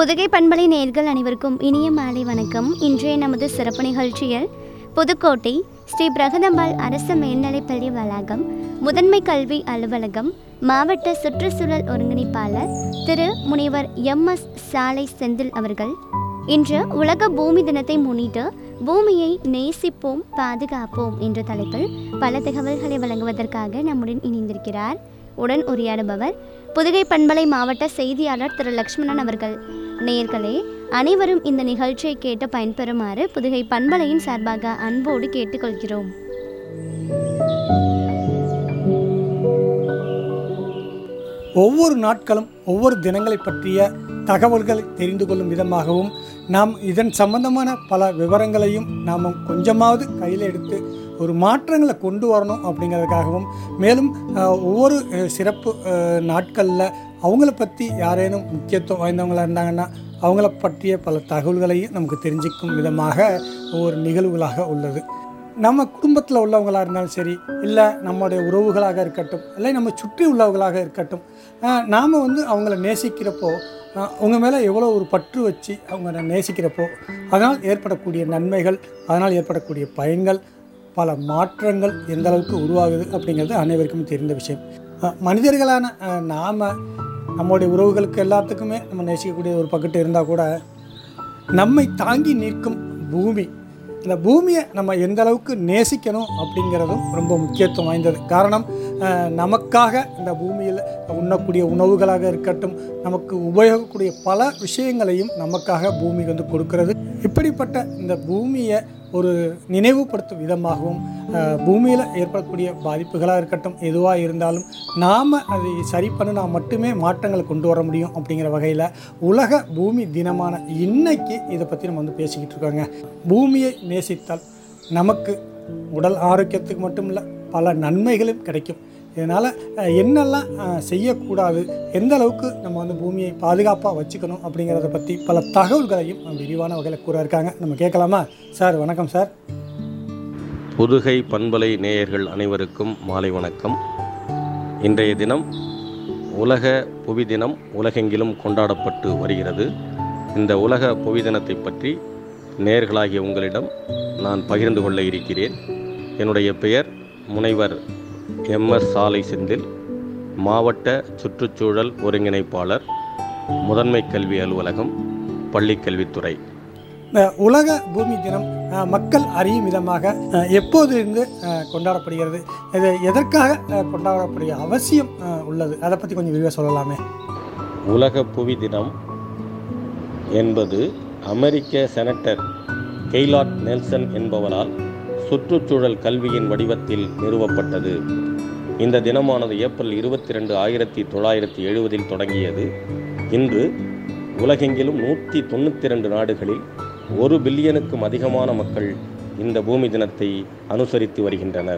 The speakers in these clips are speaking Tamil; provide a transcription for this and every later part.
புதுகை பண்பலை நேர்கள் அனைவருக்கும் இனிய மாலை வணக்கம் இன்றைய நமது சிறப்பு நிகழ்ச்சியில் புதுக்கோட்டை ஸ்ரீ பிரகதம்பாள் அரசு மேல்நிலைப்பள்ளி வளாகம் முதன்மை கல்வி அலுவலகம் மாவட்ட சுற்றுச்சூழல் ஒருங்கிணைப்பாளர் திரு முனைவர் எம் எஸ் சாலை செந்தில் அவர்கள் இன்று உலக பூமி தினத்தை முன்னிட்டு பூமியை நேசிப்போம் பாதுகாப்போம் என்ற தலைப்பில் பல தகவல்களை வழங்குவதற்காக நம்முடன் இணைந்திருக்கிறார் உடன் உரையாடுபவர் புதுகை பண்பலை மாவட்ட செய்தியாளர் திரு லக்ஷ்மணன் அவர்கள் நேயர்களே அனைவரும் இந்த நிகழ்ச்சியை கேட்டு பயன்பெறுமாறு புதுகை பண்பலையின் சார்பாக அன்போடு கேட்டுக்கொள்கிறோம் ஒவ்வொரு நாட்களும் ஒவ்வொரு தினங்களை பற்றிய தகவல்களை தெரிந்து கொள்ளும் விதமாகவும் நாம் இதன் சம்பந்தமான பல விவரங்களையும் நாம் கொஞ்சமாவது கையில் எடுத்து ஒரு மாற்றங்களை கொண்டு வரணும் அப்படிங்கிறதுக்காகவும் மேலும் அஹ், ஒவ்வொரு அஹ், சிறப்பு நாட்களில் அவங்கள பற்றி யாரேனும் முக்கியத்துவம் வாய்ந்தவங்களாக இருந்தாங்கன்னா அவங்கள பற்றிய பல தகவல்களையும் நமக்கு தெரிஞ்சிக்கும் விதமாக ஒவ்வொரு நிகழ்வுகளாக உள்ளது நம்ம குடும்பத்தில் உள்ளவங்களாக இருந்தாலும் சரி இல்லை நம்முடைய உறவுகளாக இருக்கட்டும் இல்லை நம்ம சுற்றி உள்ளவர்களாக இருக்கட்டும் நாம் வந்து அவங்கள நேசிக்கிறப்போ ஆஹ், அவங்க மேலே எவ்வளோ ஒரு பற்று வச்சு அவங்கள நேசிக்கிறப்போ அதனால் ஏற்படக்கூடிய நன்மைகள் அதனால் ஏற்படக்கூடிய பயன்கள் பல மாற்றங்கள் எந்த அளவுக்கு உருவாகுது அப்படிங்கிறது அனைவருக்கும் தெரிந்த விஷயம் ஆஹ், மனிதர்களான நாம் நம்முடைய உறவுகளுக்கு எல்லாத்துக்குமே நம்ம நேசிக்கக்கூடிய ஒரு பக்கத்து இருந்தால் கூட நம்மை தாங்கி நிற்கும் பூமி இந்த பூமியை நம்ம எந்த அளவுக்கு நேசிக்கணும் அப்படிங்கிறதும் ரொம்ப முக்கியத்துவம் வாய்ந்தது காரணம் அஹ், நமக்காக இந்த பூமியில் உண்ணக்கூடிய உணவுகளாக இருக்கட்டும் நமக்கு உபயோகக்கூடிய பல விஷயங்களையும் நமக்காக பூமி வந்து கொடுக்கிறது இப்படிப்பட்ட இந்த பூமியை ஒரு நினைவுபடுத்தும் விதமாகவும் பூமியில் ஏற்படக்கூடிய பாதிப்புகளாக இருக்கட்டும் எதுவாக இருந்தாலும் நாம் அதை சரி பண்ணினா மட்டுமே மாற்றங்களை கொண்டு வர முடியும் அப்படிங்கிற வகையில் உலக பூமி தினமான இன்னைக்கு இதை பற்றி நம்ம வந்து பேசிக்கிட்டு இருக்கோங்க பூமியை நேசித்தால் நமக்கு உடல் ஆரோக்கியத்துக்கு மட்டும் இல்லை பல நன்மைகளும் கிடைக்கும் இதனால் என்னெல்லாம் அஹ், செய்யக்கூடாது எந்த அளவுக்கு நம்ம வந்து பூமியை பாதுகாப்பாக வச்சுக்கணும் அப்படிங்கிறத பற்றி பல தகவல்களையும் விரிவான வகையில் கூற இருக்காங்க நம்ம கேட்கலாமா சார் வணக்கம் சார் புதுகை பண்பலை நேயர்கள் அனைவருக்கும் மாலை வணக்கம் இன்றைய தினம் உலக புவி தினம் உலகெங்கிலும் கொண்டாடப்பட்டு வருகிறது இந்த உலக புவி தினத்தை பற்றி நேயர்களாகிய உங்களிடம் நான் பகிர்ந்து கொள்ள இருக்கிறேன் என்னுடைய பெயர் முனைவர் எம்எஸ் சாலை செந்தில் மாவட்ட சுற்றுச்சூழல் ஒருங்கிணைப்பாளர் முதன்மை கல்வி அலுவலகம் பள்ளிக்கல்வித்துறை இந்த உலக பூமி தினம் அஹ், மக்கள் அறியும் விதமாக அஹ், எப்போதிலிருந்து அஹ், கொண்டாடப்படுகிறது இது எதற்காக அஹ், கொண்டாடக்கூடிய அவசியம் அஹ், உள்ளது அதை பற்றி கொஞ்சம் விரிவாக சொல்லலாமே உலக புவி தினம் என்பது அமெரிக்க செனட்டர் கெய்லாட் நெல்சன் என்பவரால் சுற்றுச்சூழல் கல்வியின் வடிவத்தில் நிறுவப்பட்டது இந்த தினமானது ஏப்ரல் இருபத்தி ரெண்டு ஆயிரத்தி தொள்ளாயிரத்தி எழுபதில் தொடங்கியது இன்று உலகெங்கிலும் நூற்றி தொண்ணூற்றி ரெண்டு நாடுகளில் ஒரு பில்லியனுக்கும் அதிகமான மக்கள் இந்த பூமி தினத்தை அனுசரித்து வருகின்றனர்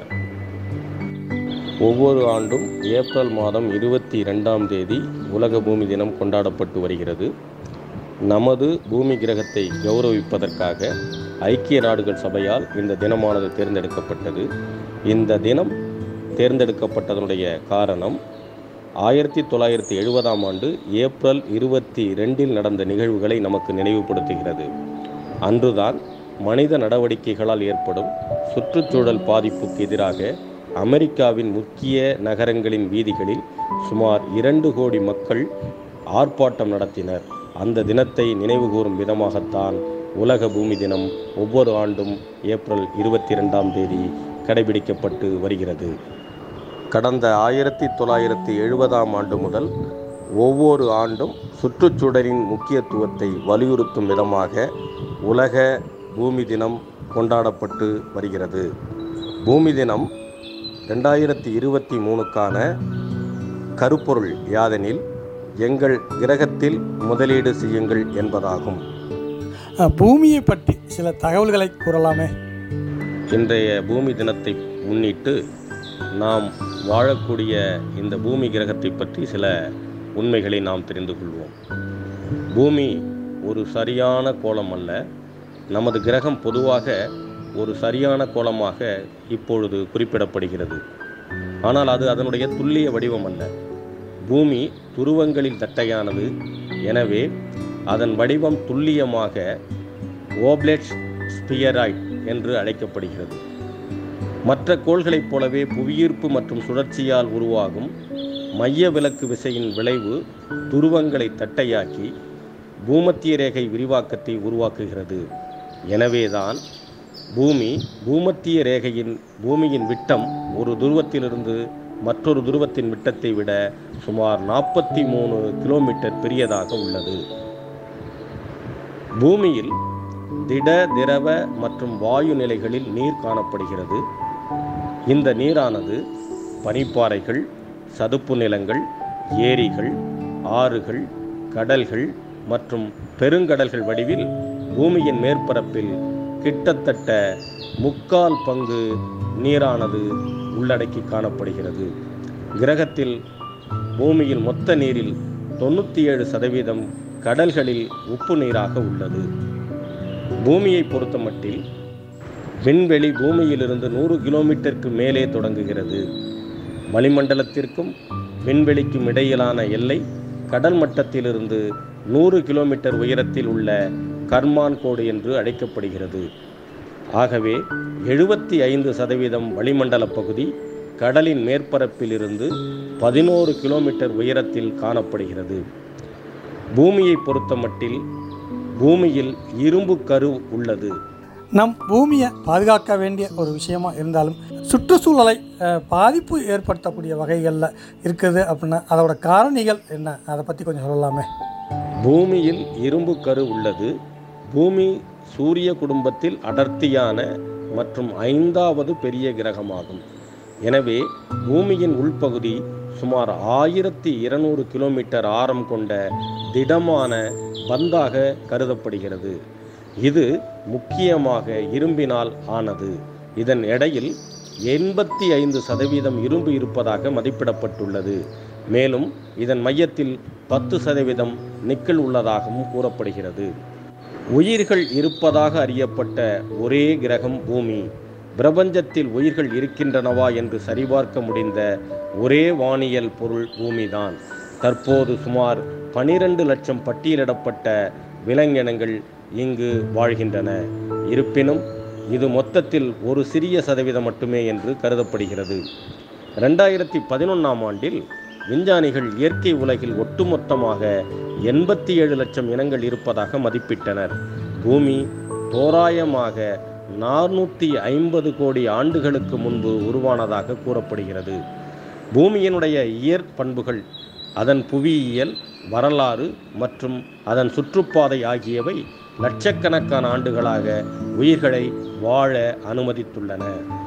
ஒவ்வொரு ஆண்டும் ஏப்ரல் மாதம் இருபத்தி ரெண்டாம் தேதி உலக பூமி தினம் கொண்டாடப்பட்டு வருகிறது நமது பூமி கிரகத்தை கௌரவிப்பதற்காக ஐக்கிய நாடுகள் சபையால் இந்த தினமானது தேர்ந்தெடுக்கப்பட்டது இந்த தினம் தேர்ந்தெடுக்கப்பட்டதனுடைய காரணம் ஆயிரத்தி தொள்ளாயிரத்தி எழுபதாம் ஆண்டு ஏப்ரல் இருபத்தி ரெண்டில் நடந்த நிகழ்வுகளை நமக்கு நினைவுபடுத்துகிறது அன்றுதான் மனித நடவடிக்கைகளால் ஏற்படும் சுற்றுச்சூழல் பாதிப்புக்கு எதிராக அமெரிக்காவின் முக்கிய நகரங்களின் வீதிகளில் சுமார் இரண்டு கோடி மக்கள் ஆர்ப்பாட்டம் நடத்தினர் அந்த தினத்தை நினைவுகூரும் விதமாகத்தான் உலக பூமி தினம் ஒவ்வொரு ஆண்டும் ஏப்ரல் இருபத்தி ரெண்டாம் தேதி கடைபிடிக்கப்பட்டு வருகிறது கடந்த ஆயிரத்தி தொள்ளாயிரத்தி எழுபதாம் ஆண்டு முதல் ஒவ்வொரு ஆண்டும் சுற்றுச்சூழலின் முக்கியத்துவத்தை வலியுறுத்தும் விதமாக உலக பூமி தினம் கொண்டாடப்பட்டு வருகிறது பூமி தினம் ரெண்டாயிரத்தி இருபத்தி மூணுக்கான கருப்பொருள் யாதெனில் எங்கள் கிரகத்தில் முதலீடு செய்யுங்கள் என்பதாகும் அஹ், பூமியை பற்றி சில தகவல்களை கூறலாமே இன்றைய பூமி தினத்தை முன்னிட்டு நாம் வாழக்கூடிய இந்த பூமி கிரகத்தை பற்றி சில உண்மைகளை நாம் தெரிந்து கொள்வோம் பூமி ஒரு சரியான கோளம் அல்ல நமது கிரகம் பொதுவாக ஒரு சரியான கோளமாக இப்பொழுது குறிப்பிடப்படுகிறது ஆனால் அது அதனுடைய துல்லிய வடிவம் அல்ல பூமி துருவங்களில் தட்டையானது எனவே அதன் வடிவம் துல்லியமாக ஓப்லெட் ஸ்பியராய்ட் என்று அழைக்கப்படுகிறது மற்ற கோள்களைப் போலவே புவியீர்ப்பு மற்றும் சுழற்சியால் உருவாகும் மைய விலக்கு விசையின் விளைவு துருவங்களை தட்டையாக்கி பூமத்திய ரேகை விரிவாக்கத்தை உருவாக்குகிறது எனவேதான் பூமி பூமத்திய ரேகையின் பூமியின் விட்டம் ஒரு துருவத்திலிருந்து மற்றொரு துருவத்தின் விட்டத்தை விட சுமார் நாற்பத்தி மூணு கிலோமீட்டர் பெரியதாக உள்ளது பூமியில் திட திரவ மற்றும் வாயு நிலைகளில் நீர் காணப்படுகிறது இந்த நீரானது பனிப்பாறைகள் சதுப்பு நிலங்கள் ஏரிகள் ஆறுகள் கடல்கள் மற்றும் பெருங்கடல்கள் வடிவில் பூமியின் மேற்பரப்பில் கிட்டத்தட்ட முக்கால் பங்கு நீரானது உள்ளடக்கி காணப்படுகிறது கிரகத்தில் பூமியில் மொத்த நீரில் தொண்ணூற்றி ஏழு சதவீதம் கடல்களில் உப்பு நீராக உள்ளது பூமியை பொறுத்தமட்டில் விண்வெளி பூமியிலிருந்து நூறு கிலோமீட்டருக்கு மேலே தொடங்குகிறது வளிமண்டலத்திற்கும் விண்வெளிக்கும் இடையிலான எல்லை கடல் மட்டத்திலிருந்து நூறு கிலோமீட்டர் உயரத்தில் உள்ள கர்மான் கோடு என்று அழைக்கப்படுகிறது ஆகவே எழுபத்தி ஐந்து சதவீதம் வளிமண்டல பகுதி கடலின் மேற்பரப்பிலிருந்து பதினோரு கிலோமீட்டர் உயரத்தில் காணப்படுகிறது பூமியை பொறுத்தமட்டில் பூமியில் இரும்பு கரு உள்ளது நம் பூமியை பாதுகாக்க வேண்டிய ஒரு விஷயமா இருந்தாலும் சுற்றுச்சூழலை அஹ், பாதிப்பு ஏற்படுத்தக்கூடிய வகைகளில் இருக்குது அப்படின்னா அதோட காரணிகள் என்ன அதை பற்றி கொஞ்சம் சொல்லலாமே பூமியில் இரும்பு கரு உள்ளது பூமி சூரிய குடும்பத்தில் அடர்த்தியான மற்றும் ஐந்தாவது பெரிய கிரகமாகும் எனவே பூமியின் உள்பகுதி சுமார் ஆயிரத்தி இருநூறு கிலோமீட்டர் ஆரம் கொண்ட திடமான பந்தாக கருதப்படுகிறது இது முக்கியமாக இரும்பினால் ஆனது இதன் எடையில் எண்பத்தி ஐந்து சதவீதம் இரும்பு இருப்பதாக மதிப்பிடப்பட்டுள்ளது மேலும் இதன் மையத்தில் பத்து சதவீதம் நிக்கல் உள்ளதாகவும் கூறப்படுகிறது உயிர்கள் இருப்பதாக அறியப்பட்ட ஒரே கிரகம் பூமி பிரபஞ்சத்தில் உயிர்கள் இருக்கின்றனவா என்று சரிபார்க்க முடிந்த ஒரே வானியல் பொருள் பூமிதான் தற்போது சுமார் பனிரெண்டு லட்சம் பட்டியலிடப்பட்ட விலங்கினங்கள் இங்கு வாழ்கின்றன இருப்பினும் இது மொத்தத்தில் ஒரு சிறிய சதவீதம் மட்டுமே என்று கருதப்படுகிறது ரெண்டாயிரத்தி பதினொன்றாம் ஆண்டில் விஞ்ஞானிகள் இயற்கை உலகில் ஒட்டுமொத்தமாக எண்பத்தி ஏழு லட்சம் இனங்கள் இருப்பதாக மதிப்பிட்டனர் பூமி தோராயமாக நானூற்றி ஐம்பது கோடி ஆண்டுகளுக்கு முன்பு உருவானதாக கூறப்படுகிறது பூமியினுடைய இயற்பண்புகள் அதன் புவியியல் வரலாறு மற்றும் அதன் சுற்றுப்பாதை ஆகியவை லட்சக்கணக்கான ஆண்டுகளாக உயிர்களை வாழ அனுமதித்துள்ளன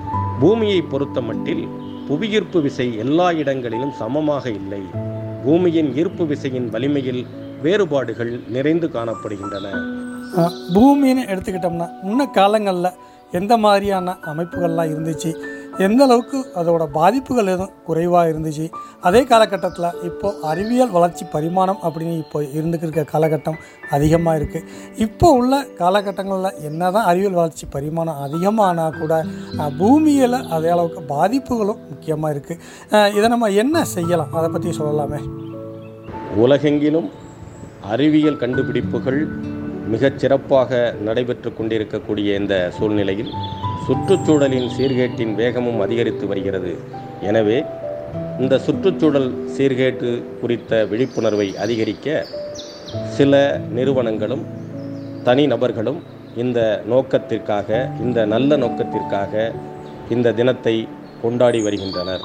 பூமியை பொறுத்தமட்டில் புவியீர்ப்பு விசை எல்லா இடங்களிலும் சமமாக இல்லை பூமியின் ஈர்ப்பு விசையின் வலிமையில் வேறுபாடுகள் நிறைந்து காணப்படுகின்றன அஹ், பூமின்னு எடுத்துக்கிட்டோம்னா முன்ன காலங்களில் எந்த மாதிரியான அமைப்புகள்லாம் இருந்துச்சு எந்த அளவுக்கு அதோட பாதிப்புகள் எதுவும் குறைவாக இருந்துச்சு அதே காலகட்டத்தில் இப்போது அறிவியல் வளர்ச்சி பரிமாணம் அப்படின்னு இப்போ இருந்துக்கிருக்க காலகட்டம் அதிகமாக இருக்குது இப்போ உள்ள காலகட்டங்களில் என்ன தான் அறிவியல் வளர்ச்சி பரிமாணம் அதிகமானால் கூட அஹ், பூமியில் அதே அளவுக்கு பாதிப்புகளும் முக்கியமாக இருக்குது இதை நம்ம என்ன செய்யலாம் அதை பற்றி சொல்லலாமே உலகெங்கிலும் அறிவியல் கண்டுபிடிப்புகள் மிகச் சிறப்பாக நடைபெற்று கொண்டிருக்கக்கூடிய இந்த சூழ்நிலையில் சுற்றுச்சூழலின் சீர்கேட்டின் வேகமும் அதிகரித்து வருகிறது எனவே இந்த சுற்றுச்சூழல் சீர்கேட்டு குறித்த விழிப்புணர்வை அதிகரிக்க சில நிறுவனங்களும் தனிநபர்களும் இந்த நோக்கத்திற்காக இந்த நல்ல நோக்கத்திற்காக இந்த தினத்தை கொண்டாடி வருகின்றனர்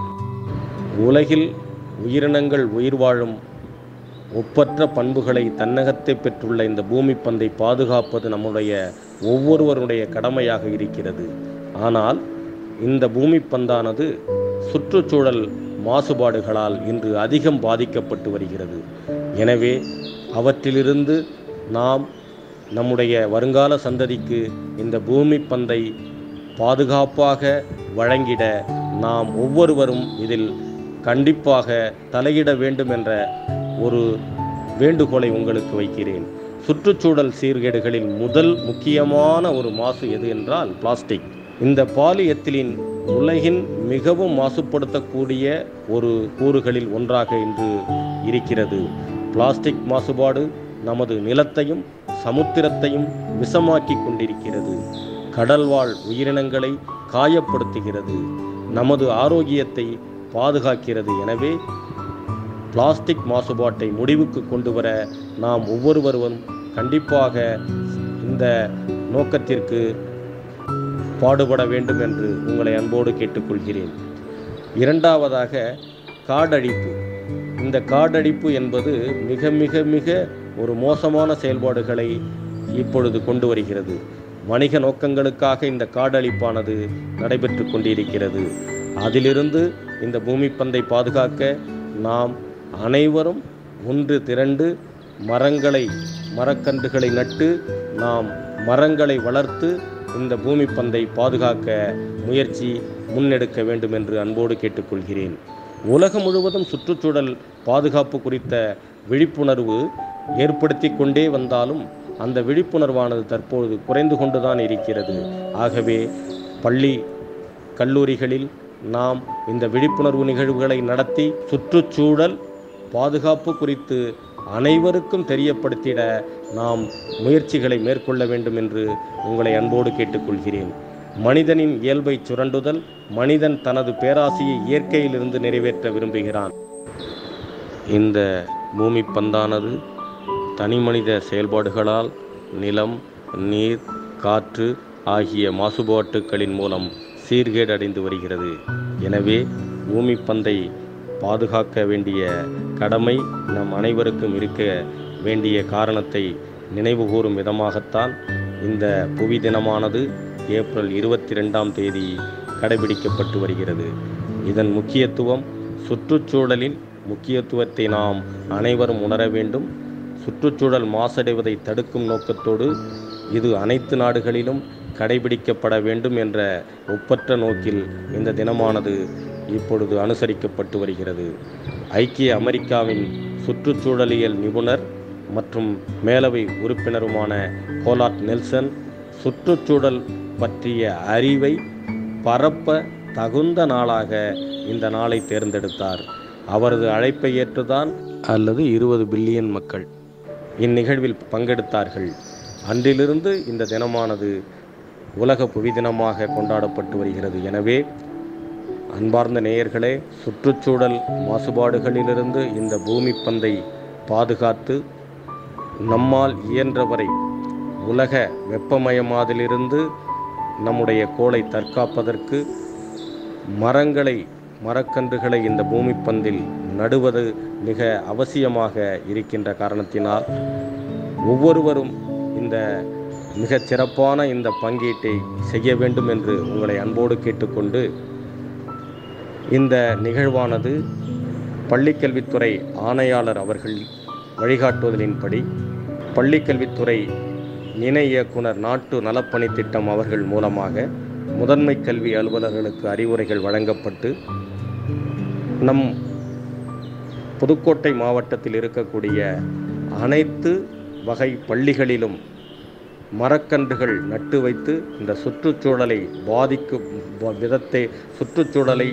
உலகில் உயிரினங்கள் உயிர் வாழும் ஒப்பற்ற பண்புகளை தன்னகத்தை பெற்றுள்ள இந்த பூமி பந்தை பாதுகாப்பது நம்முடைய ஒவ்வொருவருடைய கடமையாக இருக்கிறது ஆனால் இந்த பூமி பந்தானது சுற்றுச்சூழல் மாசுபாடுகளால் இன்று அதிகம் பாதிக்கப்பட்டு வருகிறது எனவே அவற்றிலிருந்து நாம் நம்முடைய வருங்கால சந்ததிக்கு இந்த பூமி பந்தை பாதுகாப்பாக வழங்கிட நாம் ஒவ்வொருவரும் இதில் கண்டிப்பாக தலையிட வேண்டும் என்ற ஒரு வேண்டுகோளை உங்களுக்கு வைக்கிறேன் சுற்றுச்சூழல் சீர்கேடுகளில் முதல் முக்கியமான ஒரு மாசு எது என்றால் பிளாஸ்டிக் இந்த பாலிஎத்திலின் உலகின் மிகவும் மாசுபடுத்தக்கூடிய ஒரு கூறுகளில் ஒன்றாக இன்று இருக்கிறது பிளாஸ்டிக் மாசுபாடு நமது நிலத்தையும் சமுத்திரத்தையும் விஷமாக்கி கொண்டிருக்கிறது கடல்வாழ் உயிரினங்களை காயப்படுத்துகிறது நமது ஆரோக்கியத்தை பாதுகாக்கிறது எனவே பிளாஸ்டிக் மாசுபாட்டை முடிவுக்கு கொண்டு வர நாம் ஒவ்வொருவரும் கண்டிப்பாக இந்த நோக்கத்திற்கு பாடுபட வேண்டும் என்று உங்களை அன்போடு கேட்டுக்கொள்கிறேன் இரண்டாவதாக காடழிப்பு இந்த காடழிப்பு என்பது மிக மிக மிக ஒரு மோசமான செயல்பாடுகளை இப்பொழுது கொண்டு வருகிறது வணிக நோக்கங்களுக்காக இந்த காடழிப்பானது நடைபெற்று கொண்டிருக்கிறது அதிலிருந்து இந்த பூமி பந்தை பாதுகாக்க நாம் அனைவரும் ஒன்று திரண்டு மரங்களை மரக்கன்றுகளை நட்டு நாம் மரங்களை வளர்த்து இந்த பூமி பந்தை பாதுகாக்க முயற்சி முன்னெடுக்க வேண்டும் என்று அன்போடு கேட்டுக்கொள்கிறேன் உலகம் முழுவதும் சுற்றுச்சூழல் பாதுகாப்பு குறித்த விழிப்புணர்வு ஏற்படுத்தி கொண்டே வந்தாலும் அந்த விழிப்புணர்வானது தற்பொழுது குறைந்து கொண்டுதான் இருக்கிறது ஆகவே பள்ளி கல்லூரிகளில் நாம் இந்த விழிப்புணர்வு நிகழ்வுகளை நடத்தி சுற்றுச்சூழல் பாதுகாப்பு குறித்து அனைவருக்கும் தெரியப்படுத்திட நாம் முயற்சிகளை மேற்கொள்ள வேண்டும் என்று உங்களை அன்போடு கேட்டுக்கொள்கிறேன் மனிதனின் இயல்பை சுரண்டுதல் மனிதன் தனது பேராசையை இயற்கையிலிருந்து நிறைவேற்ற விரும்புகிறான் இந்த பூமி பந்தானது தனிமனித செயல்பாடுகளால் நிலம் நீர் காற்று ஆகிய மாசுபாட்டுகளின் மூலம் சீர்கேடடைந்து வருகிறது எனவே பூமி பந்தை பாதுகாக்க வேண்டிய கடமை நம் அனைவருக்கும் இருக்க வேண்டிய காரணத்தை நினைவுகூரும் விதமாகத்தான் இந்த புவி தினமானது ஏப்ரல் இருபத்தி ரெண்டாம் தேதி கடைபிடிக்கப்பட்டு வருகிறது இதன் முக்கியத்துவம் சுற்றுச்சூழலின் முக்கியத்துவத்தை நாம் அனைவரும் உணர வேண்டும் சுற்றுச்சூழல் மாசடைவதை தடுக்கும் நோக்கத்தோடு இது அனைத்து நாடுகளிலும் கடைபிடிக்கப்பட வேண்டும் என்ற ஒப்பற்ற நோக்கில் இந்த தினமானது இப்பொழுது அனுசரிக்கப்பட்டு வருகிறது ஐக்கிய அமெரிக்காவின் சுற்றுச்சூழலியல் நிபுணர் மற்றும் மேலவை உறுப்பினருமான கோலாட் நெல்சன் சுற்றுச்சூழல் பற்றிய அறிவை பரப்ப தகுந்த நாளாக இந்த நாளை தேர்ந்தெடுத்தார் அவரது அழைப்பை ஏற்றுதான் அல்லது இருபது பில்லியன் மக்கள் இந்நிகழ்வில் பங்கெடுத்தார்கள் அன்றிலிருந்து இந்த தினமானது உலக புவி தினமாக கொண்டாடப்பட்டு வருகிறது எனவே அன்பார்ந்த நேயர்களே சுற்றுச்சூழல் மாசுபாடுகளிலிருந்து இந்த பூமி பந்தை பாதுகாத்து நம்மால் இயன்றவரை உலக வெப்பமயமாதலிருந்து நம்முடைய கோளை தற்காப்பதற்கு மரங்களை மரக்கன்றுகளை இந்த பூமி பந்தில் நடுவது மிக அவசியமாக இருக்கின்ற காரணத்தினால் ஒவ்வொருவரும் இந்த மிகச் சிறப்பான இந்த பங்கீட்டை செய்ய வேண்டும் என்று உங்களை அன்போடு கேட்டுக்கொண்டு இந்த நிகழ்வானது பள்ளிக்கல்வித்துறை ஆணையாளர் அவர்கள் வழிகாட்டுதலின்படி பள்ளிக்கல்வித்துறை இணை இயக்குனர் நாட்டு நலப்பணி திட்டம் அவர்கள் மூலமாக முதன்மை கல்வி அலுவலர்களுக்கு அறிவுரைகள் வழங்கப்பட்டு நம் புதுக்கோட்டை மாவட்டத்தில் இருக்கக்கூடிய அனைத்து வகை பள்ளிகளிலும் மரக்கன்றுகள் நட்டு வைத்து இந்த சுற்றுச்சூழலை பாதிக்கும் வ- விதத்தை சுற்றுச்சூழலை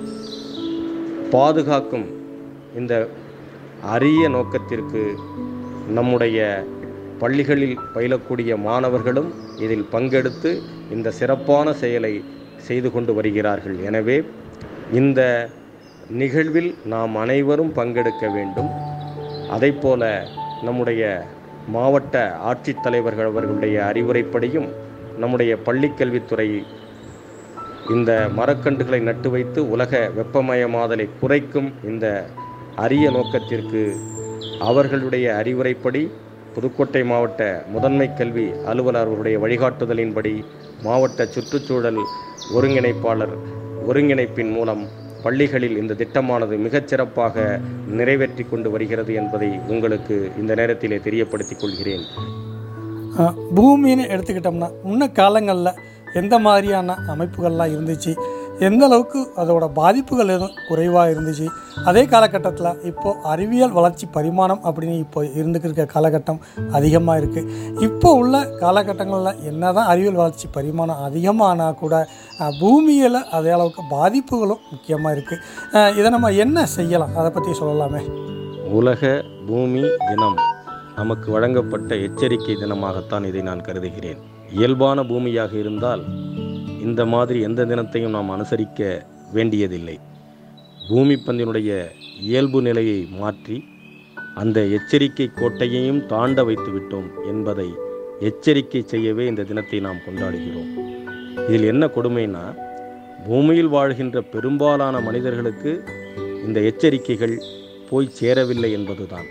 பாதுகாக்கும் இந்த அரிய நோக்கத்திற்கு நம்முடைய பள்ளிகளில் பயிலக்கூடிய மாணவர்களும் இதில் பங்கெடுத்து இந்த சிறப்பான செயலை செய்து கொண்டு வருகிறார்கள் எனவே இந்த நிகழ்வில் நாம் அனைவரும் பங்கெடுக்க வேண்டும் அதைப்போல நம்முடைய மாவட்ட ஆட்சித்தலைவர்கள் அவர்களுடைய அறிவுரைப்படியும் நம்முடைய பள்ளிக்கல்வித்துறை இந்த மரக்கன்றுகளை நட்டு வைத்து உலக வெப்பமயமாதலை குறைக்கும் இந்த அரிய நோக்கத்திற்கு அவர்களுடைய அறிவுரைப்படி புதுக்கோட்டை மாவட்ட முதன்மை கல்வி அலுவலர் அவர்களுடைய வழிகாட்டுதலின்படி மாவட்ட சுற்றுச்சூழல் ஒருங்கிணைப்பாளர் ஒருங்கிணைப்பின் மூலம் பள்ளிகளில் இந்த திட்டமானது மிகச் சிறப்பாக நிறைவேற்றி கொண்டு வருகிறது என்பதை உங்களுக்கு இந்த நேரத்திலே தெரியப்படுத்திக் கொள்கிறேன் அஹ், பூமின்னு எடுத்துக்கிட்டோம்னா முன்ன காலங்களில் எந்த மாதிரியான அமைப்புகள்லாம் இருந்துச்சு எந்த அளவுக்கு அதோட பாதிப்புகள் எதுவும் குறைவாக இருந்துச்சு அதே காலகட்டத்தில் இப்போது அறிவியல் வளர்ச்சி பரிமாணம் அப்படின்னு இப்போ இருந்துக்கிருக்க காலகட்டம் அதிகமாக இருக்குது இப்போ உள்ள காலகட்டங்களில் என்ன தான் அறிவியல் வளர்ச்சி பரிமாணம் அதிகமானால் கூட அஹ், பூமியில் அதே அளவுக்கு பாதிப்புகளும் முக்கியமாக இருக்குது இதை நம்ம என்ன செய்யலாம் அதை பற்றி சொல்லலாமே உலக பூமி தினம் நமக்கு வழங்கப்பட்ட எச்சரிக்கை தினமாகத்தான் இதை நான் கருதுகிறேன் இயல்பான பூமியாக இருந்தால் இந்த மாதிரி எந்த தினத்தையும் நாம் அனுசரிக்க வேண்டியதில்லை பூமி பந்தினுடைய இயல்பு நிலையை மாற்றி அந்த எச்சரிக்கை கோட்டையையும் தாண்ட வைத்து விட்டோம் என்பதை எச்சரிக்கை செய்யவே இந்த தினத்தை நாம் கொண்டாடுகிறோம் இதில் என்ன கொடுமைனா பூமியில் வாழ்கின்ற பெரும்பாலான மனிதர்களுக்கு இந்த எச்சரிக்கைகள் போய் சேரவில்லை என்பதுதான்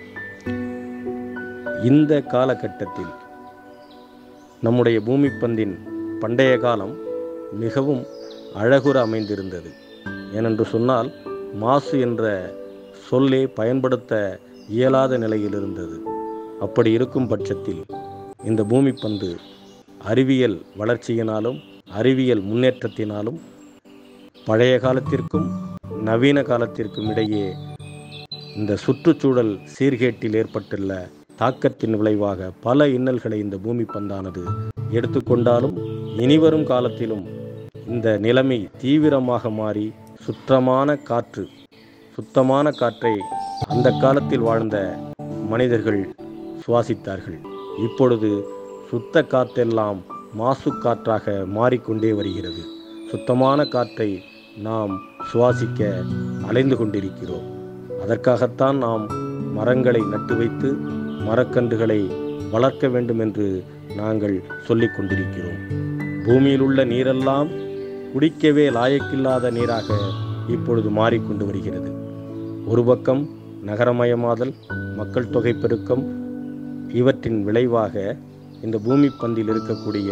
இந்த காலகட்டத்தில் நம்முடைய பூமி பந்தின் பண்டைய காலம் மிகவும் அழகுற அமைந்திருந்தது ஏனென்று சொன்னால் மாசு என்ற சொல்லே பயன்படுத்த இயலாத நிலையில் இருந்தது அப்படி இருக்கும் பட்சத்தில் இந்த பூமி பந்து அறிவியல் வளர்ச்சியினாலும் அறிவியல் முன்னேற்றத்தினாலும் பழைய காலத்திற்கும் நவீன காலத்திற்கும் இடையே இந்த சுற்றுச்சூழல் சீர்கேட்டில் ஏற்பட்டுள்ள தாக்கத்தின் விளைவாக பல இன்னல்களை இந்த பூமி பந்தானது எடுத்துக்கொண்டாலும் இனிவரும் காலத்திலும் இந்த நிலைமை தீவிரமாக மாறி சுற்றமான காற்று சுத்தமான காற்றை அந்த காலத்தில் வாழ்ந்த மனிதர்கள் சுவாசித்தார்கள் இப்பொழுது சுத்த காற்றெல்லாம் மாசு காற்றாக மாறிக்கொண்டே வருகிறது சுத்தமான காற்றை நாம் சுவாசிக்க அலைந்து கொண்டிருக்கிறோம் அதற்காகத்தான் நாம் மரங்களை நட்டு வைத்து மரக்கன்றுகளை வளர்க்க வேண்டும் என்று நாங்கள் சொல்லிக் கொண்டிருக்கிறோம் பூமியில் உள்ள நீரெல்லாம் குடிக்கவே லாயக்கில்லாத நீராக இப்பொழுது மாறிக்கொண்டு வருகிறது ஒரு பக்கம் நகரமயமாதல் மக்கள் தொகை பெருக்கம் இவற்றின் விளைவாக இந்த பூமி பந்தில் இருக்கக்கூடிய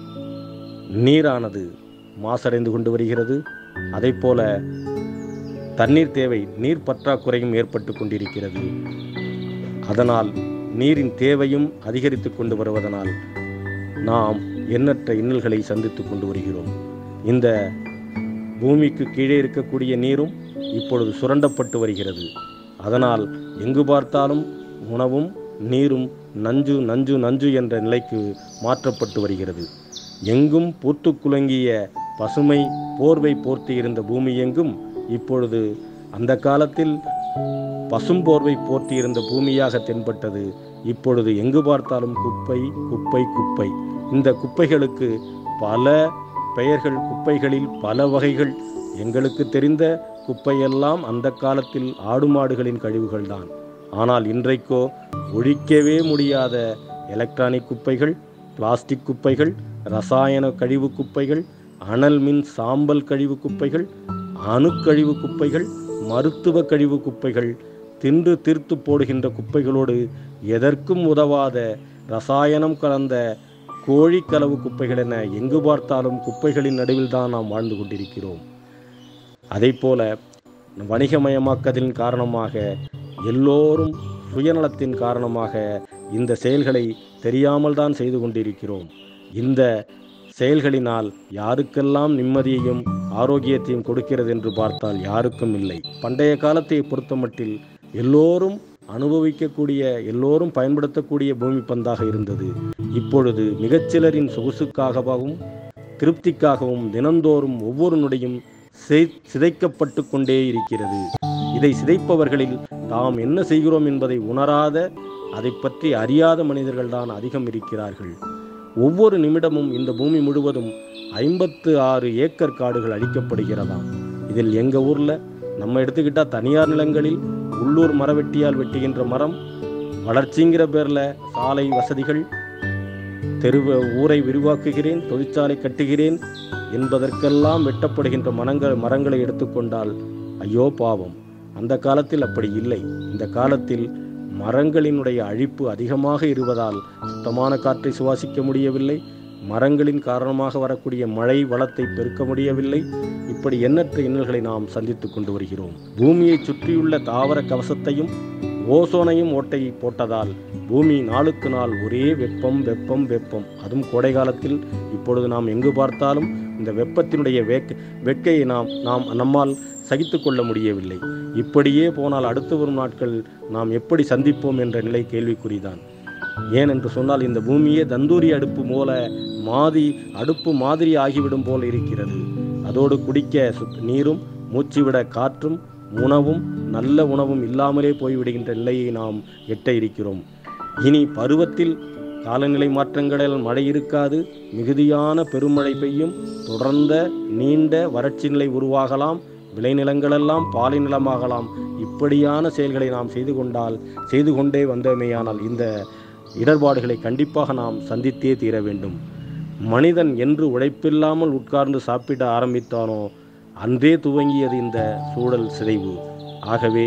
நீரானது மாசடைந்து கொண்டு வருகிறது அதைப்போல தண்ணீர் தேவை நீர் பற்றாக்குறையும் ஏற்பட்டு கொண்டிருக்கிறது அதனால் நீரின் தேவையும் அதிகரித்து கொண்டு வருவதனால் நாம் எண்ணற்ற இன்னல்களை சந்தித்து கொண்டு வருகிறோம் இந்த பூமிக்கு கீழே இருக்கக்கூடிய நீரும் இப்பொழுது சுரண்டப்பட்டு வருகிறது அதனால் எங்கு பார்த்தாலும் உணவும் நீரும் நஞ்சு நஞ்சு நஞ்சு என்ற நிலைக்கு மாற்றப்பட்டு வருகிறது எங்கும் பூத்து குலுங்கிய பசுமை போர்வை போர்த்தி இருந்த பூமி எங்கும் இப்பொழுது அந்த காலத்தில் பசும் போர்வை போர்த்தி இருந்த பூமியாக தென்பட்டது இப்பொழுது எங்கு பார்த்தாலும் குப்பை குப்பை குப்பை இந்த குப்பைகளுக்கு பல பெயர்கள் குப்பைகளில் பல வகைகள் எங்களுக்கு தெரிந்த குப்பையெல்லாம் அந்த காலத்தில் ஆடு மாடுகளின் கழிவுகள்தான் ஆனால் இன்றைக்கோ ஒழிக்கவே முடியாத எலக்ட்ரானிக் குப்பைகள் பிளாஸ்டிக் குப்பைகள் ரசாயன கழிவு குப்பைகள் அனல் மின் சாம்பல் கழிவு குப்பைகள் அணுக்கழிவு குப்பைகள் மருத்துவ கழிவு குப்பைகள் தின்று தீர்த்து போடுகின்ற குப்பைகளோடு எதற்கும் உதவாத ரசாயனம் கலந்த கோழிக்கலவு குப்பைகள் என எங்கு பார்த்தாலும் குப்பைகளின் நடுவில் தான் நாம் வாழ்ந்து கொண்டிருக்கிறோம் அதைப்போல வணிகமயமாக்கத்தின் காரணமாக எல்லோரும் சுயநலத்தின் காரணமாக இந்த செயல்களை தெரியாமல் தான் செய்து கொண்டிருக்கிறோம் இந்த செயல்களினால் யாருக்கெல்லாம் நிம்மதியையும் ஆரோக்கியத்தையும் கொடுக்கிறது என்று பார்த்தால் யாருக்கும் இல்லை பண்டைய காலத்தை பொறுத்தமட்டில் எல்லோரும் அனுபவிக்கக்கூடிய எல்லோரும் பயன்படுத்தக்கூடிய பூமி பந்தாக இருந்தது இப்பொழுது மிகச்சிலரின் சொகுசுக்காகவும் திருப்திக்காகவும் தினந்தோறும் ஒவ்வொரு நொடியும் சிதை- சிதைக்கப்பட்டு கொண்டே இருக்கிறது இதை சிதைப்பவர்களில் தாம் என்ன செய்கிறோம் என்பதை உணராத அதை பற்றி அறியாத மனிதர்கள்தான் அதிகம் இருக்கிறார்கள் ஒவ்வொரு நிமிடமும் இந்த பூமி முழுவதும் ஐம்பத்து ஆறு ஏக்கர் காடுகள் அழிக்கப்படுகிறதாம் இதில் எங்கள் ஊரில் நம்ம எடுத்துக்கிட்டால் தனியார் நிலங்களில் உள்ளூர் மரவெட்டியால் வெட்டுகின்ற மரம் வளர்ச்சிங்கிற பேரில் சாலை வசதிகள் தெரு ஊரை விரிவாக்குகிறேன் தொழிற்சாலை கட்டுகிறேன் என்பதற்கெல்லாம் வெட்டப்படுகின்ற மரங்கள் மரங்களை எடுத்துக்கொண்டால் ஐயோ பாவம் அந்த காலத்தில் அப்படி இல்லை இந்த காலத்தில் மரங்களினுடைய அழிப்பு அதிகமாக இருப்பதால் சுத்தமான காற்றை சுவாசிக்க முடியவில்லை மரங்களின் காரணமாக வரக்கூடிய மழை வளத்தை பெருக்க முடியவில்லை இப்படி எண்ணற்ற இன்னல்களை நாம் சந்தித்துக் கொண்டு வருகிறோம் பூமியை சுற்றியுள்ள தாவர கவசத்தையும் ஓசோனையும் ஓட்டை போட்டதால் பூமி நாளுக்கு நாள் ஒரே வெப்பம் வெப்பம் வெப்பம் அதுவும் கோடை காலத்தில் இப்பொழுது நாம் எங்கு பார்த்தாலும் இந்த வெப்பத்தினுடைய வேக் வெட்கையை நாம் நாம் நம்மால் சகித்து கொள்ள முடியவில்லை இப்படியே போனால் அடுத்து வரும் நாட்கள் நாம் எப்படி சந்திப்போம் என்ற நிலை கேள்விக்குறிதான் ஏன் என்று சொன்னால் இந்த பூமியே தந்தூரி அடுப்பு போல மாதி அடுப்பு மாதிரி ஆகிவிடும் போல் இருக்கிறது அதோடு குடிக்க சுத் நீரும் மூச்சுவிட காற்றும் உணவும் நல்ல உணவும் இல்லாமலே போய்விடுகின்ற நிலையை நாம் எட்ட இருக்கிறோம் இனி பருவத்தில் காலநிலை மாற்றங்களில் மழை இருக்காது மிகுதியான பெருமழை பெய்யும் தொடர்ந்த நீண்ட வறட்சி நிலை உருவாகலாம் விளைநிலங்களெல்லாம் பாலை நிலமாகலாம் இப்படியான செயல்களை நாம் செய்து கொண்டால் செய்து கொண்டே வந்தமேயானால் இந்த இடர்பாடுகளை கண்டிப்பாக நாம் சந்தித்தே தீர வேண்டும் மனிதன் என்று உழைப்பில்லாமல் உட்கார்ந்து சாப்பிட ஆரம்பித்தானோ அன்றே துவங்கியது இந்த சூழல் சிதைவு ஆகவே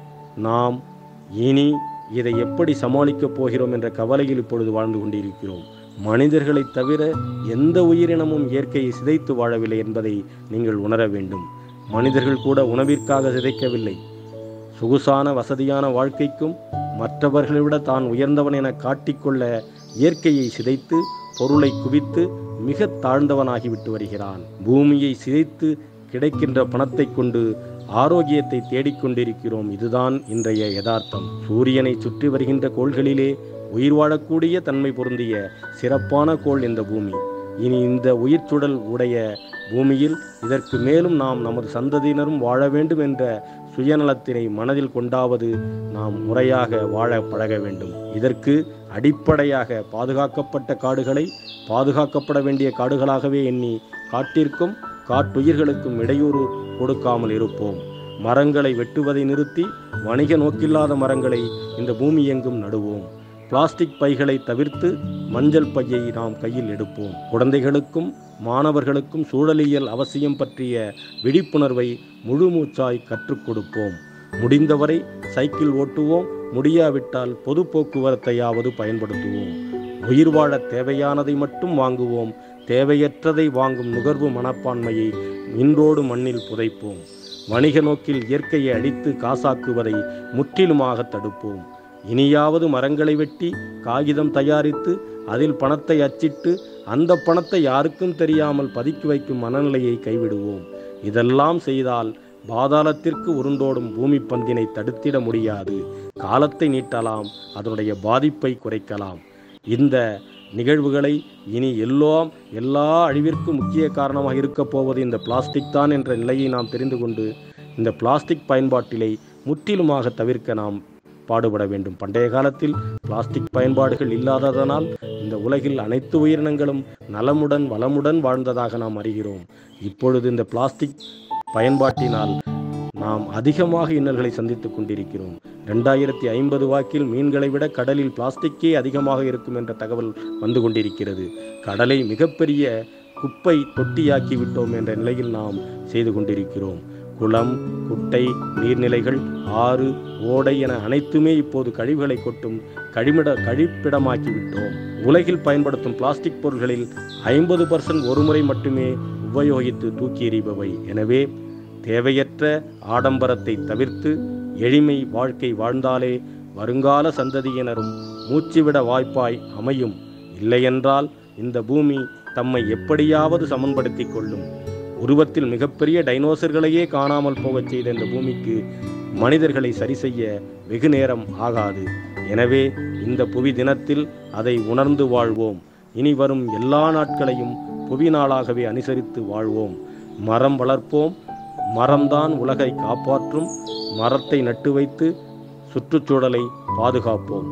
நாம் இனி இதை எப்படி சமாளிக்கப் போகிறோம் என்ற கவலையில் இப்பொழுது வாழ்ந்து கொண்டிருக்கிறோம் மனிதர்களைத் தவிர எந்த உயிரினமும் இயற்கையை சிதைத்து வாழவில்லை என்பதை நீங்கள் உணர வேண்டும் மனிதர்கள் கூட உணவிற்காக சிதைக்கவில்லை சொகுசான வசதியான வாழ்க்கைக்கும் மற்றவர்களை விட தான் உயர்ந்தவன் என காட்டிக்கொள்ள இயற்கையை சிதைத்து பொருளை குவித்து மிக தாழ்ந்தவனாகிவிட்டு வருகிறான் பூமியை சிதைத்து கிடைக்கின்ற பணத்தை கொண்டு ஆரோக்கியத்தை தேடிக்கொண்டிருக்கிறோம் இதுதான் இன்றைய யதார்த்தம் சூரியனை சுற்றி வருகின்ற கோள்களிலே உயிர் வாழக்கூடிய தன்மை பொருந்திய சிறப்பான கோள் இந்த பூமி இனி இந்த உயிர்ச்சுடல் உடைய பூமியில் இதற்கு மேலும் நாம் நமது சந்ததியினரும் வாழ வேண்டும் என்ற சுயநலத்தினை மனதில் கொண்டாவது நாம் முறையாக வாழ பழக வேண்டும் இதற்கு அடிப்படையாக பாதுகாக்கப்பட்ட காடுகளை பாதுகாக்கப்பட வேண்டிய காடுகளாகவே எண்ணி காட்டிற்கும் காட்டுயிர்களுக்கும் இடையூறு கொடுக்காமல் இருப்போம் மரங்களை வெட்டுவதை நிறுத்தி வணிக நோக்கில்லாத மரங்களை இந்த பூமி எங்கும் நடுவோம் பிளாஸ்டிக் பைகளை தவிர்த்து மஞ்சள் பையை நாம் கையில் எடுப்போம் குழந்தைகளுக்கும் மாணவர்களுக்கும் சூழலியல் அவசியம் பற்றிய விழிப்புணர்வை முழுமூச்சாய் கற்றுக் கொடுப்போம் முடிந்தவரை சைக்கிள் ஓட்டுவோம் முடியாவிட்டால் பொது போக்குவரத்தையாவது பயன்படுத்துவோம் உயிர் வாழ தேவையானதை மட்டும் வாங்குவோம் தேவையற்றதை வாங்கும் நுகர்வு மனப்பான்மையை இன்றோடு மண்ணில் புதைப்போம் வணிக நோக்கில் இயற்கையை அழித்து காசாக்குவதை முற்றிலுமாக தடுப்போம் இனியாவது மரங்களை வெட்டி காகிதம் தயாரித்து அதில் பணத்தை அச்சிட்டு அந்த பணத்தை யாருக்கும் தெரியாமல் பதுக்கி வைக்கும் மனநிலையை கைவிடுவோம் இதெல்லாம் செய்தால் பாதாளத்திற்கு உருண்டோடும் பூமி பந்தினை தடுத்திட முடியாது காலத்தை நீட்டலாம் அதனுடைய பாதிப்பை குறைக்கலாம் இந்த நிகழ்வுகளை இனி எல்லாம் எல்லா அழிவிற்கும் முக்கிய காரணமாக இருக்கப் போவது இந்த பிளாஸ்டிக் தான் என்ற நிலையை நாம் தெரிந்து கொண்டு இந்த பிளாஸ்டிக் பயன்பாட்டிலை முற்றிலுமாக தவிர்க்க நாம் பாடுபட வேண்டும் பண்டைய காலத்தில் பிளாஸ்டிக் பயன்பாடுகள் இல்லாததனால் இந்த உலகில் அனைத்து உயிரினங்களும் நலமுடன் வளமுடன் வாழ்ந்ததாக நாம் அறிகிறோம் இப்பொழுது இந்த பிளாஸ்டிக் பயன்பாட்டினால் நாம் அதிகமாக இன்னல்களை சந்தித்துக் கொண்டிருக்கிறோம் ரெண்டாயிரத்தி ஐம்பது வாக்கில் மீன்களை விட கடலில் பிளாஸ்டிக்கே அதிகமாக இருக்கும் என்ற தகவல் வந்து கொண்டிருக்கிறது கடலை மிகப்பெரிய குப்பை தொட்டியாக்கி விட்டோம் என்ற நிலையில் நாம் செய்து கொண்டிருக்கிறோம் குளம் குட்டை நீர்நிலைகள் ஆறு ஓடை என அனைத்துமே இப்போது கழிவுகளை கொட்டும் கழிமிட கழிப்பிடமாக்கி விட்டோம் உலகில் பயன்படுத்தும் பிளாஸ்டிக் பொருட்களில் ஐம்பது பர்சன்ட் ஒருமுறை மட்டுமே உபயோகித்து தூக்கி எறிபவை எனவே தேவையற்ற ஆடம்பரத்தை தவிர்த்து எளிமை வாழ்க்கை வாழ்ந்தாலே வருங்கால சந்ததியினரும் மூச்சுவிட வாய்ப்பாய் அமையும் இல்லையென்றால் இந்த பூமி தம்மை எப்படியாவது சமன்படுத்திக் கொள்ளும் உருவத்தில் மிகப்பெரிய டைனோசர்களையே காணாமல் போகச் செய்த இந்த பூமிக்கு மனிதர்களை சரி செய்ய வெகு நேரம் ஆகாது எனவே இந்த புவி தினத்தில் அதை உணர்ந்து வாழ்வோம் இனி வரும் எல்லா நாட்களையும் புவி நாளாகவே அனுசரித்து வாழ்வோம் மரம் வளர்ப்போம் மரம்தான் உலகை காப்பாற்றும் மரத்தை நட்டு வைத்து சுற்றுச்சூழலை பாதுகாப்போம்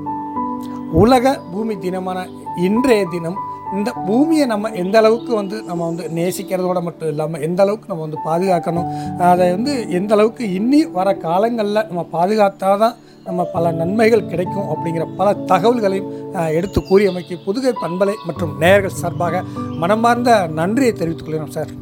உலக பூமி தினமான இன்றைய தினம் இந்த பூமியை நம்ம எந்த அளவுக்கு வந்து நம்ம வந்து நேசிக்கிறதோட மட்டும் இல்லாமல் எந்த அளவுக்கு நம்ம வந்து பாதுகாக்கணும் அதை வந்து எந்த அளவுக்கு இன்னி வர காலங்களில் நம்ம பாதுகாத்தாதான் நம்ம பல நன்மைகள் கிடைக்கும் அப்படிங்கிற பல தகவல்களையும் அஹ், எடுத்து கூறியமைக்கு புதுகை பண்பலை மற்றும் நேயர்கள் சார்பாக மனமார்ந்த நன்றியை தெரிவித்துக் கொள்கிறோம் சார்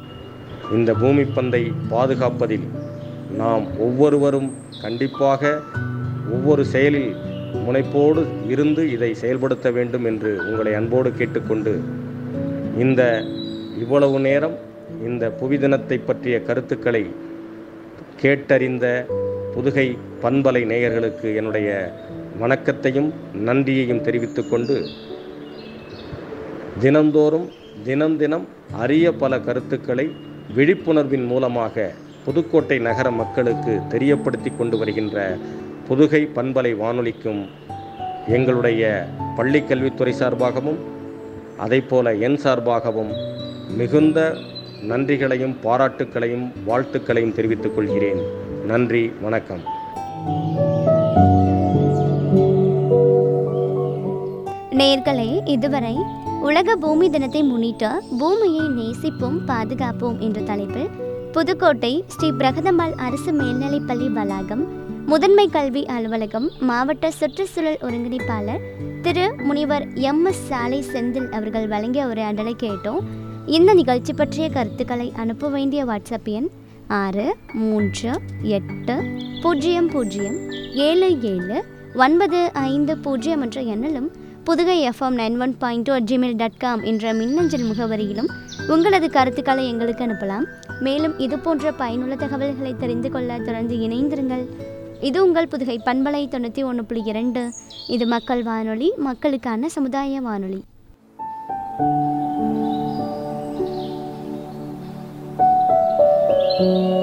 இந்த பூமி பந்தை பாதுகாப்பதில் நாம் ஒவ்வொருவரும் கண்டிப்பாக ஒவ்வொரு செயலில் முனைப்போடு இருந்து இதை செயல்படுத்த வேண்டும் என்று உங்களை அன்போடு கேட்டுக்கொண்டு இந்த இவ்வளவு நேரம் இந்த புவி தினத்தை பற்றிய கருத்துக்களை கேட்டறிந்த புதுகை பண்பலை நேயர்களுக்கு என்னுடைய வணக்கத்தையும் நன்றியையும் தெரிவித்துக்கொண்டு தினந்தோறும் தினம் தினம் அரிய பல கருத்துக்களை விழிப்புணர்வின் மூலமாக புதுக்கோட்டை நகர மக்களுக்கு தெரியப்படுத்தி கொண்டு வருகின்ற புதுகை பண்பலை வானொலிக்கும் எங்களுடைய பள்ளிக் கல்வித்துறை சார்பாகவும் அதைப்போல என் சார்பாகவும் மிகுந்த நன்றிகளையும் பாராட்டுக்களையும் வாழ்த்துக்களையும் தெரிவித்துக் கொள்கிறேன் நன்றி வணக்கம் நேர்களே இதுவரை உலக பூமி தினத்தை முன்னிட்டு பூமியை நேசிப்போம் பாதுகாப்போம் என்ற தலைப்பில் புதுக்கோட்டை ஸ்ரீ பிரகதம்பாள் அரசு மேல்நிலைப்பள்ளி வளாகம் முதன்மை கல்வி அலுவலகம் மாவட்ட சுற்றுச்சூழல் ஒருங்கிணைப்பாளர் திரு முனிவர் எம் எஸ் சாலை செந்தில் அவர்கள் வழங்கிய உரையாடலை கேட்டோம் இந்த நிகழ்ச்சி பற்றிய கருத்துக்களை அனுப்ப வேண்டிய வாட்ஸ்அப் எண் ஆறு மூன்று எட்டு பூஜ்ஜியம் பூஜ்ஜியம் ஏழு ஏழு ஒன்பது ஐந்து பூஜ்ஜியம் என்ற எண்ணிலும் Pudugai FM nine one point two Gmail dot com என்ற மின்னஞ்சல் முகவரியிலும் உங்களது கருத்துக்களை எங்களுக்கு அனுப்பலாம் மேலும் இது போன்ற பயனுள்ள தகவல்களை தெரிந்து கொள்ள தொடர்ந்து இணைந்திருங்கள் இது உங்கள் புதுகை பண்பலை தொண்ணூற்றி ஒன்று புள்ளி இரண்டு இது மக்கள் வானொலி மக்களுக்கான சமுதாய வானொலி thank you